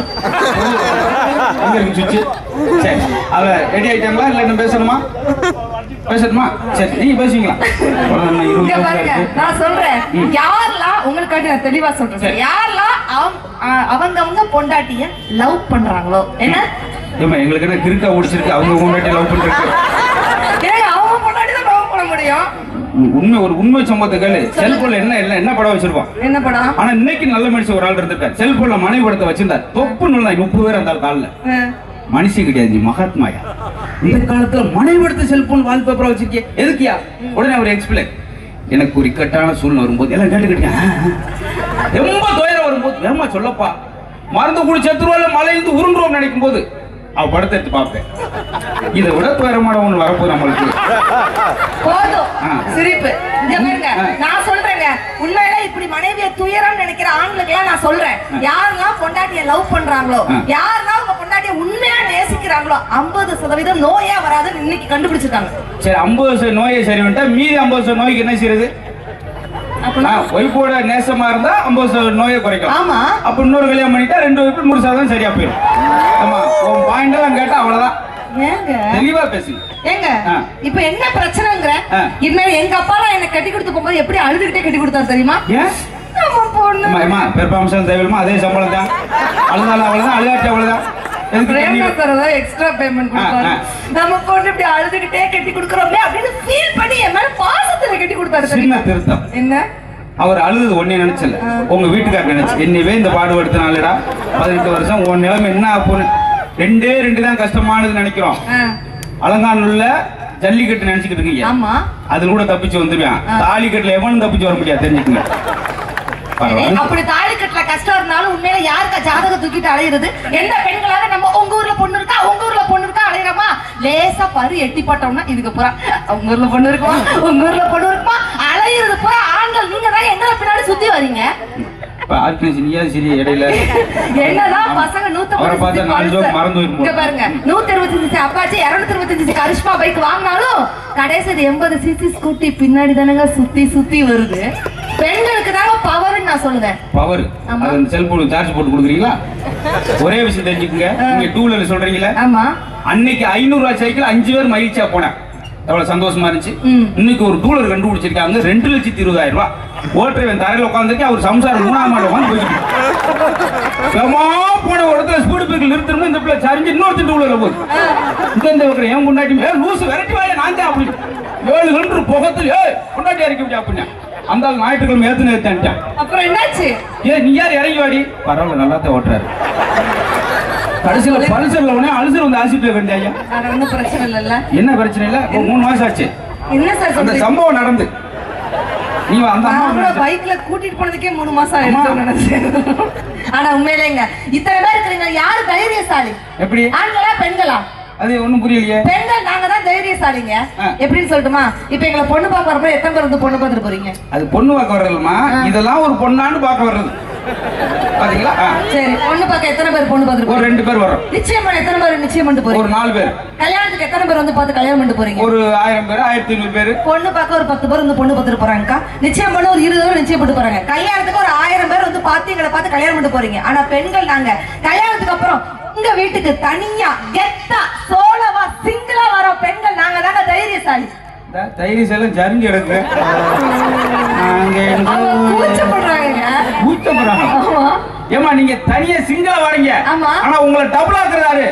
எங்க இருக்கு சுவிட்ச் சரி அத ரெடி ஆயிட்டாங்களா இல்ல இன்னும் பேசணுமா பேசணுமா சரி நீங்க பேசுவீங்களா அவ்வளவுதான், இன்னும் இருபது இங்க நிமிஷம் பாருங்க இருக்கு. நான் சொல்றேன் யாரெல்லாம் உங்களுக்காண்டி நான் தெளிவா சொல்றேன் சரி. யாரெல்லாம் அவங்க அவங்கவங்க பொண்டாட்டிய லவ் பண்றாங்களோ என்ன ஏம்மா எங்களுக்கு என்ன கிறுக்கா ஓடிச்சிருக்கு அவங்க முன்னாடி லவ் பண்றது ஏங்க அவங்க பொண்டாட்டி தான் லவ் பண்ண முடியும் உண்மை ஒரு உண்மை சம்பவத்தை கேளு செல்போன்ல என்ன என்ன என்ன படம் வச்சிருக்கோம் என்ன படம் ஆனா இன்னைக்கு நல்ல மனுஷன் ஒரு ஆள் இருந்திருக்காரு செல்போன்ல மனைவி படத்தை வச்சிருந்தார் தொப்பு நல்லா முப்பது பேர் அந்த காலில் அஹ், மனுஷி கிடையாது நீ மகாத்மாயா இந்த காலத்துல மனைவி படத்தை செல்போன் வால்பேப்பரா வச்சிருக்கே எதுக்கியா உடனே அவர் எக்ஸ்பிளைன் எனக்கு ஒரு இக்கட்டான சூழ்நிலை வரும்போது எல்லாம் கேட்டுக்கிட்டேன் ரொம்ப துயரம் வரும்போது வேமா சொல்லப்பா மருந்து குடி செத்துருவாள் மலையிலிருந்து உருண்டுருவோம் நினைக்கும் போது அவ படத்தை எடுத்து பார்ப்பேன் இதை விட துயரமான ஒண்ணு வரப்போகுது நம்மளுக்கு போதும் ஆ. சிரிப்பு இங்க பாருங்க ஆ. நான் சொல்றேங்க உண்மையில இப்படி மனைவிய துயரம் நினைக்கிற ஆண்களுக்கு நான் சொல்றேன் யாரெல்லாம் பொண்டாட்டிய லவ் பண்றாங்களோ ஆ. யாரெல்லாம் உங்க பொண்டாட்டிய உண்மையா நேசிக்கிறாங்களோ 50% சதவீதம் நோயே வராதுன்னு இன்னைக்கு கண்டுபிடிச்சிருக்காங்க சரி ஐம்பது வருஷம் நோயை சரி பண்ணிட்டா மீதி ஐம்பது வருஷம் நோய்க்கு என்ன செய்யறது அப்படின்னா ஒய்ஃபோட நேசமா இருந்தா ஐம்பது வருஷம் நோயை குறைக்கலாம் ஆமா அப்ப இன்னொரு கல்யாணம் பண்ணிட்டா ரெண்டு ஒய்ஃபு நூறு சதவீதம் சரியா போயிடும் ஆமா உன் பாயிண்ட் எல்லாம் கேட்டா அவ்வளவுதான் ஏங்க தெளிவா பேசுங்க ஏங்க ஆ. இப்ப என்ன பிரச்சனைங்கிற ஆ. இனிமேல் எங்க அப்பா எனக்கு கட்டி கொடுத்து போகும்போது எப்படி அழுதுகிட்டே கட்டி கொடுத்தாரு தெரியுமா ஏன் நம்ம பொண்ணு அம்மா அம்மா பெருப்பாம்சம் தேவையில்மா அதே சம்பளம் தான் அழுதாலும் அவ்வளவுதான் அழுதாட்டி அவ்வளவுதான் எதுக்கு பிரேமா கண்ணீர்? சார் தான் எக்ஸ்ட்ரா பேமெண்ட் கொடுப்பாரு ஆ, நம்ம பொண்ணு இப்படி அழுதுகிட்டே கட்டி கொடுக்குறோமே அப்படின்னு ஃபீல் பண்ணி என் மேல பாசத்துல கட்டி கொடுத்தாரு சின்ன தெரியுமா? திருத்தம் என்ன அவர் அழுது ஒன்னே நினைச்சல உங்க வீட்டுக்காரர் நினைச்சு என்னையவே இந்த பாடுபடுத்தினாலடா பதினெட்டு வருஷம் உன் நிலைமை என்ன ஆகும் ரெண்டே ரெண்டு தான் கஷ்டமானது நினைக்கிறோம் ஆ, அலங்காநல்லூர்ல ஜல்லிக்கட்டு நினைச்சுக்கிட்டு இருக்கீங்க ஆமா அதுல கூட தப்பிச்சு வந்துருவான் தாலிக்கட்டுல எவனும் தப்பிச்சு வர முடியாது தெரிஞ்சுக்கங்க பரவாயில்ல அப்படி தாலி கட்டல கஷ்டம் இருந்தாலும் உண்மையில யாருக்கா ஜாதகம் தூக்கிட்டு அலையிறது எந்த பெண்களாக நம்ம உங்க ஊர்ல பொண்ணு இருக்கா உங்க ஊர்ல பொண்ணு இருக்கா அலையிறோமா லேசா பரு எட்டி போட்டோம்னா இதுக்கு பூரா உங்க ஊர்ல பொண்ணு இருக்குமா உங்க ஊர்ல பொண்ணு இருக்குமா அலையிறது பூரா ஆண்கள் நீங்க தான் எங்களை பின்னாடி சுத்தி வரீங்க இப்ப ஆர்கனைஸ் நீயா சரி இடையில என்னதான் பசங்க அவரை பார்த்தா நாலு joke மறந்து போயிரும் இங்க பாருங்க நூத்தி இருபத்தஞ்சு சிசி அப்பாச்சி இருநூத்தி இருபத்தஞ்சு கரிஷ்மா பைக் வாங்கினாலும் கடைசி எண்பது சிசி ஸ்கூட்டி பின்னாடி தானங்க சுத்தி சுத்தி வருது பெண்களுக்கு தாங்க பவர்னு நான் சொல்லுவேன் பவர் ஆமா. அது அந்த செல்போனுக்கு சார்ஜ் போட்டு கொடுக்குறீங்களா ஒரே விஷயம் தெரிஞ்சுக்கங்க நீங்க டூ வீலர் சொல்றீங்களா ஆமா அன்னைக்கு ஐநூறு ரூபாய் சைக்கிள் அஞ்சு பேர் மகிழ்ச்சியா போனேன் எவ்வளவு சந்தோஷமா இருந்துச்சு ம். இன்னைக்கு ஒரு டூலர் கண்டுபிடிச்சிருக்காங்க ரெண்டு லட்சத்தி இருபதாயிரம் ரூபாய் ஓட்டுறவன் தரையில உட்காந்துருக்கு அவர் சம்சாரம் மூணாம் மாடம் உட்காந்து போயிட்டு ஏமா போன ஒரு இடத்துல ஸ்பீடு பிரேக் நிறுத்தணும் இந்த பிள்ளை சரிஞ்சு இன்னொருத்தர் டூலர்ல போகுது இந்த இந்த பக்கம் ஏன் முன்னாடி ஏ லூசு விரட்டி வாய நான் தான் அப்படி ஏழு கன்று புகத்தில் ஏ முன்னாடி இறக்கி விட்டா அப்படின்னா அந்த ஆள் ஞாயிற்றுக்கிழமை ஏத்து நேர்த்தான்ட்டான் அப்புறம் என்னாச்சு ஏ நீ யார் இறங்கி வாடி பரவாயில்ல நல்லா தான் ஓட்டுறாரு கடைசியில பல்சர்ல உடனே அல்சர் வந்து ஆசிட்டு வேண்டிய வேற ஒண்ணும் பிரச்சனை இல்லைல்ல என்ன பிரச்சனை இல்ல ஒரு மூணு மாசம் ஆச்சு என்ன சார் அந்த சொல்றீங்க சம்பவம் நடந்து நீ அந்த அம்மா நான் கூட நினைச்ச- பைக்ல கூட்டிட்டு போனதுக்கே மூணு மாசம் ஆயிடுச்சு நினைச்சேன் ஆனா உண்மையிலேங்க இத்தனை பேர் இருக்கிறீங்க யாரு தைரியசாலி எப்படி ஆண்களா பெண்களா அது ஒண்ணும் புரியலையே பெண்கள் நாங்க தான் தைரியசாலிங்க ஆ. எப்படின்னு சொல்லட்டுமா இப்ப எங்களை பொண்ணு பார்க்க வரப்ப எத்தனை பேர் வந்து பொண்ணு பார்த்துட்டு போறீங்க அது பொண்ணு பார்க்க வர்றதுமா இதெல்லாம் ஒரு பொண்ணான்னு பார்க்க வர்றது பாத்தீங்களா ஆ. சரி பொண்ணு பார்க்க எத்தனை பேர் பொண்ணு ஒரு பார்த்துருக்கோம் ரெண்டு பேர் வரோம் நிச்சயம் பண்ண எத்தனை பேர் நிச்சயம் பண்ணிட்டு ஒரு போறீங்க நாலு பேர் கல்யாணத்துக்கு எத்தனை பேர் வந்து பார்த்து கல்யாணம் பண்ணிட்டு போறீங்க ஒரு ஆயிரம் பேர் ஆயிரத்தி ஐநூறு பேர் பொண்ணு பார்க்க ஒரு பத்து பேர் வந்து பொண்ணு பார்த்துட்டு போறாங்கக்கா நிச்சயம் பண்ண ஒரு இருபது பேர் நிச்சயம் பண்ணிட்டு போறாங்க கல்யாணத்துக்கு ஒரு ஆயிரம் பேர் வந்து பார்த்து எங்களை பார்த்து கல்யாணம் பண்ணிட்டு போறீங்க ஆனா பெண்கள் நாங்க கல்யாணத்துக்கு அப்புறம் உங்க வீட்டுக்கு தனியா கெத்தா சோழவா சிங்கிளா வர பெண்கள் நாங்க தாங்க தைரியசாலி இந்த தைரியம் எல்லாம் ஜரிஞ்சு கிடக்கு நாங்க எங்க அவங்க கூச்சப்படுறாங்க கூச்சப்படுறாங்க ஆமா ஏமா நீங்க தனியா சிங்கிளா வரீங்க ஆமா. ஆனா உங்களை டபுள் ஆக்குறாரு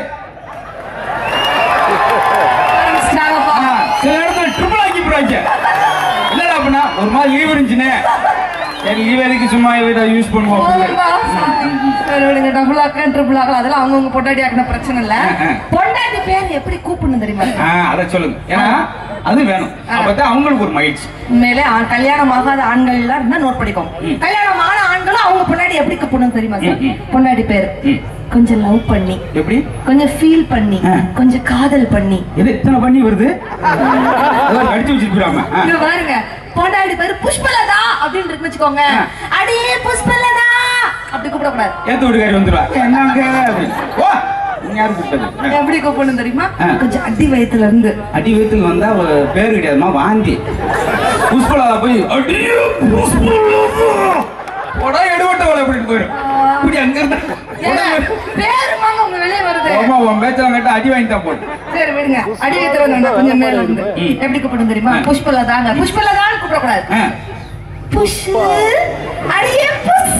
நாங்கப்பா. சில இடத்துல ட்ரிபிள் ஆக்கி போறாங்க இல்லடா அப்படின்னா ஒரு மாதிரி லீவ் இருந்துச்சுனே சரி லீவ் எதுக்கு சும்மா இதை யூஸ் பண்ணுவோம் அப்படின்னு. போதும்பா. சரி, விடுங்க. double ஆக்கலாம், triple ஆக்கலாம். அதெல்லாம் அவங்கவங்க பொண்டாட்டி ஆக்கின பிரச்சனை இல்ல. ஆ, ஆ. பொண்டாட்டி பேர் எப்படி கூப்பிடணும் தெரியுமா ஆ அதை சொல்லுங்க ஏன்னா அது வேணும் அப்பதான் அவங்களுக்கு ஒரு மகிழ்ச்சி உண்மையிலே ஆ- கல்யாணம் ஆகாத ஆண்கள் எல்லாம் இருந்தா நோட் பண்ணிக்கோங்க கல்யாணம் ஆன ஆண்களும் அவங்க பொண்டாட்டி எப்படி கூப்பிடணும் தெரியுமா சார் ம், ம். பொண்டாட்டி பேர் ம். கொஞ்சம் லவ் பண்ணி எப்படி கொஞ்சம் ஃபீல் பண்ணி ஆ. கொஞ்சம் காதல் பண்ணி எது இத்தனை பண்ணி வருது அதான் கடிச்சு வச்சிருக்கிறாங்க இங்க பாருங்க பொண்டாட்டி பேரு புஷ்பலதா அப்படின்னு இருக்கு வச்சுக்கோங்க ஆ. அடியே புஷ்பலதா அப்படி கூப்பிடக்கூடாது ஏத்து வீட்டுக்காரி வந்துருவா என்னங்க அப்படின்னு. ஓ நீங்க யாரு கூப்பிட்டது ஆ. எப்படி கூப்பிடணும் தெரியுமா ஆ. கொஞ்சம் அடி வயத்துல இருந்து அடி வயிற்றுக்கு வந்தா அவ பேரு கிடையாதுமா வாந்தி புஷ்பலதா போய் அடியே புஷ்பலதா போடா எடுவட்டவளை அப்படின்னு போயிடும் இப்படி அங்க இருந்தா ஏங்க, பேரு மாங்க உங்க வெளியே வருது ஆமா உன் பேச்சவங்க கிட்ட அடி வாங்கி தான் போட்டு சரி விடுங்க அடி வயத்துல இருந்து கொஞ்சம் மேல இருந்து ம். எப்படி கூப்பிடணும் தெரியுமா ஆ. புஷ்பலதாங்க புஷ்பலதான்னு கூப்பிடக்கூடாது ஆ. புஷ் அடியே புஷ்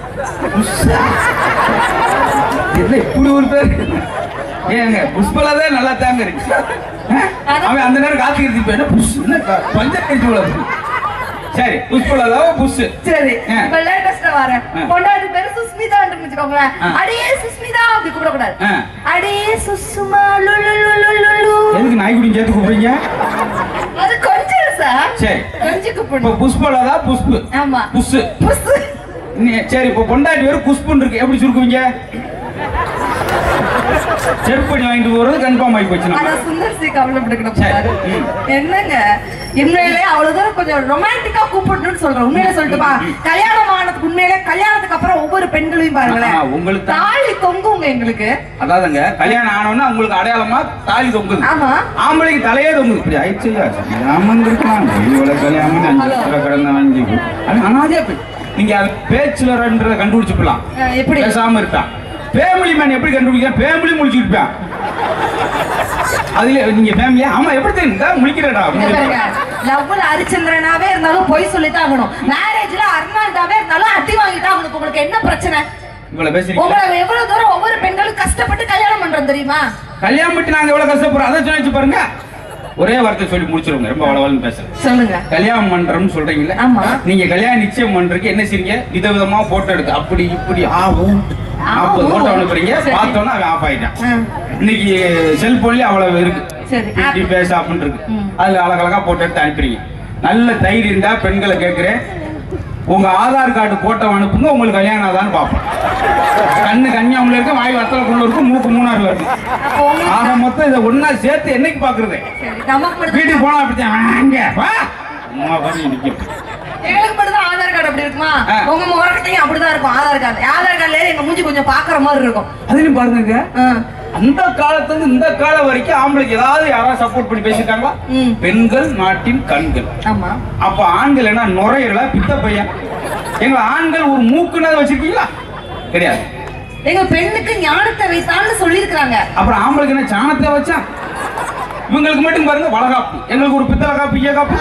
என்ன இப்படி ஒரு பேர் ஏங்க புஷ்பலதா நல்லா தாங்க இருக்கு ஆ? அவன் அந்த நேரம் காத்துக்கிறது இப்ப என்ன புஷ் என்ன க- பஞ்ச கழிச்சு சரி புஷ்பலதாவோ புஷ் சரி ஆ. இப்ப லேட்டஸ்டா வரேன் ஆ. பொண்டாட்டி பேரு சுஸ்மிதா வச்சுக்கோங்களேன் ஆ. அடியே சுஸ்மிதா அப்படி கூப்பிடக்கூடாது ஆ. அடியே சுசுமா லுலு லுலு லுலு எதுக்கு நாய்க்குடி சேர்த்து கூப்பிடுறீங்க அது கொஞ்சம் சார் சரி கொஞ்சம் இப்ப கூப்பிடணும் புஷ்பலதா புஷ்பு ஆமா புஷ் புஷ் நீ- சரி இப்ப பொண்டாட்டி வேற குஷ்புன்னு இருக்கு எப்படி சுருக்குவீங்க செருப்படி வாங்கிட்டு போறது கன்ஃபார்ம் ஆகி போச்சு நம்ம. ஆனா சுந்தர் சி கவலைப்பட்டுக்கிட்ட சரி. போறாரு ம். என்னங்க உண்மையிலே அவ்வளவு தூரம் கொஞ்சம் ரொமான்டிக்கா கூப்பிடணும்னு சொல்றேன் உண்மையிலே சொல்லட்டுமா கல்யாணம் ஆனதுக்கு உண்மையிலே கல்யாணத்துக்கு அப்புறம் ஒவ்வொரு பெண்களையும் பாருங்களேன் ஆ, உங்களுக்கு தான். தாலி தொங்குங்க எங்களுக்கு அதாவதுங்க கல்யாணம் ஆனவொன்னா உங்களுக்கு அடையாளமா தாலி தொங்குது ஆமா ஆம்பளைக்கு தலையே தொங்குது இப்படி ஆயிடுச்சு ராமன் இருக்கலாம் இவ்வளவு கல்யாணம் அஞ்சு ஹலோ. லட்சம் கடந்த வாங்கி அது அனாதையா போய் நீங்க அது பேச்சுலர்ன்றத கண்டுபிடிச்சுக்கலாம் அஹ் எப்படி பேசாம இருக்கான் ஃபேமிலி மேன் எப்படி கண்டுபிடிக்க ஃபேமிலி முடிச்சுட்டு இருப்பான் அதுல நீங்க ஃபேமிலியா ஆமா எப்படி தெரியுதா முழிக்கிறடா லவ்ல ஹரிச்சந்திரனாவே இருந்தாலும் பொய் சொல்லித்தான் ஆகணும் மேரேஜ்ல அர்னால்டாவே இருந்தாலும் அடி வாங்கிட்டு ஆகணும் இப்ப உங்களுக்கு என்ன பிரச்சனை இவ்வளவு பேசுறீங்க உங்களை எவ்வளவு தூரம் ஒவ்வொரு பெண்களும் கஷ்டப்பட்டு கல்யாணம் பண்றோம் தெரியுமா கல்யாணம் பண்ணி நாங்க எவ்வளவு கஷ்டப்படுறோம் அதை சொல்லிச்சு பாருங்க ஒரே வார்த்தை சொல்லி முடிச்சிருங்க ரொம்ப வளவலன்னு பேசுறேன் சொல்லுங்க கல்யாணம் பண்றோம்னு சொல்றீங்கல்ல ஆமா. நீங்க கல்யாணம் நிச்சயம் பண்றதுக்கு என்ன செய்றீங்க விதவிதமா போட்டோ எடுத்து அப்படி இப்படி ஆகும் நாற்பது ஆ, போட்டோ ஓ. அனுப்புறீங்க சரி. பார்த்தோன்னா அவன் ஆஃப் ஆயிட்டான் ஆ. இன்னைக்கு செல்போன்லயே அவ்வளவு இருக்கு சரி. இப்படி பேச அப்படின்னு இருக்கு ம். அதுல அழகழகா போட்டோ எடுத்து அனுப்புறீங்க நல்ல தைரியம் இருந்தா பெண்களை கேட்கிறேன் உங்க ஆதார் கார்டு போட்டோ அனுப்புங்க உங்களுக்கு கல்யாணம் ஆதான்னு பார்ப்போம் கண்ணு கன்னியாகுமரியில இருக்கு வாய் வத்தலக்குள்ள இருக்கு மூக்கு மூணாறுல இருக்கு அப்போ உங்களுக்கு ஆக மொத்தம் இதை ஒண்ணா சேர்த்து என்னைக்கு பாக்குறது சரி, நமக்கு மட்டும் வீட்டுக்கு போனா அப்படித்தான் வாங்க வா அம்மா பாரு நிக்கும் எங்களுக்கு மட்டும் தான் ஆதார் கார்டு அப்படி இருக்குமா ஆ. உங்க முகத்தையும் அப்படிதான் இருக்கும் ஆதார் கார்டு ஆதார் கார்டுல எங்க மூஞ்சி கொஞ்சம் பாக்குற மாதிரி இருக்கும் அதுலயும் பாருங்க ஆ. அந்த காலத்துல இருந்து இந்த காலம் வரைக்கும் ஆம்பளைக்கு ஏதாவது யாராவது சப்போர்ட் பண்ணி பேசிட்டாங்களா ம். பெண்கள் நாட்டின் கண்கள் ஆமா அப்ப ஆண்கள் என்ன நுரையீரலா பித்த பையன் எங்க ஆண்கள் ஒரு மூக்குனதை வச்சிருக்கீங்களா கிடையாது எங்க பெண்ணுக்கு ஞானத்தை வைத்தான்னு சொல்லியிருக்கிறாங்க அப்புறம் ஆம்பளைக்கு என்ன சாணத்தை வச்சான் இவங்களுக்கு மட்டும் பாருங்க வளகாப்பு எங்களுக்கு ஒரு பித்தளை காப்பு ஈய காப்பு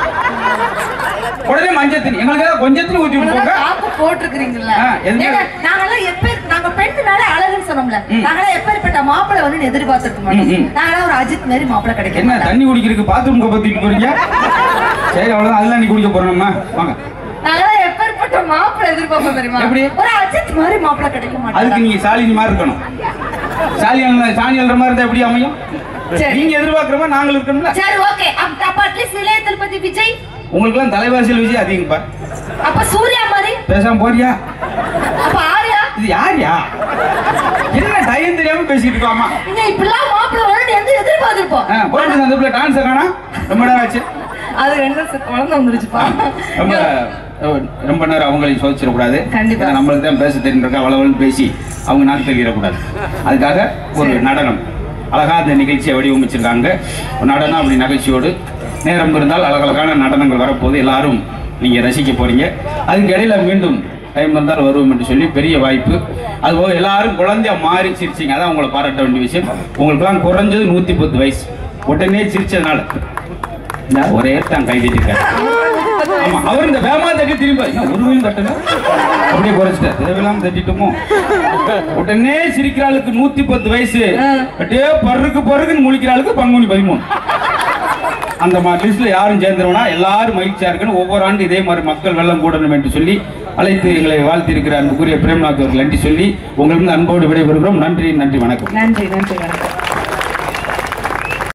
உடனே மஞ்சள் தண்ணி எங்களுக்கு ஏதாவது கொஞ்சம் தண்ணி ஊத்தி விட்டுருங்க காப்பு போட்டிருக்கிறீங்கல்ல ஆ, எதுக்கு? ஏங்க, நாங்கெல்லாம் எப்ப நாங்க பெண்ணுனால அழகுன்னு சொன்னோம்ல ம். நாங்கெல்லாம் எப்பேற்பட்ட மாப்பிள்ளை வந்து எதிர்பார்த்திருக்க மாட்டோம் ம், ம். நாங்கெல்லாம் ஒரு அஜித் மாதிரி மாப்பிள்ளை கிடைக்க என்ன மாட்டாங்க தண்ணி குடிக்கிறதுக்கு பாத்ரூம் பத்திட்டு போறீங்க சரி அவ்வளவுதான் அதெல்லாம் நீ குடிக்க போறோம்மா வாங்க நாங்கெல்லாம் எப்பேற்பட்ட மாப்பிள்ளை எதிர்பார்ப்போம் தெரியுமா எப்படி? ஒரு அஜித் மாதிரி மாப்பிள்ளை கிடைக்க அதுக்கு மாட்டாங்க நீங்க சாலினி மாதிரி இருக்கணும் சாலி சாணி எழுற மாதிரி இருந்தா எப்படி அமையும் சரி. நீங்க எதிர்பார்க்கிற மாதிரி நாங்கள் இருக்கணும்ல சரி ஓகே அப்ப அட்லீஸ்ட் இளைய தளபதி விஜய் உங்களுக்கு எல்லாம் தலைவாசியில் விஜய் அதிகம்ப்பா அப்ப சூர்யா மாதிரி பேசாம போறியா அப்ப ஆர்யா இது யார்யா என்ன டைம் தெரியாம பேசிட்டு இருக்காமா நீங்க இப்படிலாம் மாப்பிள்ளை வரணும் எந்த எதிர்பார்த்திருப்போம் போயிட்டு அந்த பிள்ளை டான்ஸ் காணா ரொம்ப நேரம் ஆச்சு அது ரெண்டு வருஷம் குழந்தை வந்துருச்சுப்பா ரொம்ப அஹ், ரொம்ப நேரம் அவங்களையும் சோதிச்சிடக்கூடாது கண்டிப்பா. ஏன்னா நம்மளுக்கு தான் பேச தெரிஞ்சிருக்கா அவ்வளவு பேசி அவங்க நாக்கு தெரியிடக்கூடாது அதுக்காக ஒரு நடனம் அழகா இந்த நிகழ்ச்சியை வடிவமைச்சிருக்காங்க ஒரு நடனம் அப்படி நகைச்சுவோடு நேரம் இருந்தால் அழகழகான நடனங்கள் வரப்போது எல்லாரும் நீங்கள் ரசிக்க போறீங்க அதுக்கு இடையில மீண்டும் டைம் இருந்தால் வருவோம் என்று சொல்லி பெரிய வாய்ப்பு அதுபோக எல்லாரும் குழந்தையா மாறி சிரிச்சிங்க அதான் உங்களை பாராட்ட வேண்டிய விஷயம் உங்களுக்கெல்லாம் குறைஞ்சது நூற்றி பத்து வயசு உடனே சிரிச்சதுனால இந்த ஒரே தான் கை தட்டிருக்காரு ஆமா அவர் இந்த வேமா தட்டி திரும்ப என்ன ஒரு வீலும் தட்டல அப்படியே குறைச்சிட்டார் தேவையில்லாம தட்டிட்டோமோ உடனே சிரிக்கிற ஆளுக்கு நூத்தி பத்து வயசு அப்படியே பருக்கு பருக்குன்னு முழிக்கிற ஆளுக்கு பங்குனி பதிமூணு அந்த லிஸ்ட்ல யாரும் சேர்ந்துருவனா எல்லாரும் மகிழ்ச்சியா இருக்கணும் ஒவ்வொரு ஆண்டு இதே மாதிரி மக்கள் வெள்ளம் கூடணும் என்று சொல்லி அழைத்து எங்களை வாழ்த்தி இருக்கிற அன்புக்குரிய பிரேம்நாத் அவர்கள் நன்றி சொல்லி உங்களிடம் அன்போடு விடைபெறுகிறோம் நன்றி நன்றி வணக்கம் நன்றி நன்றி வணக்கம்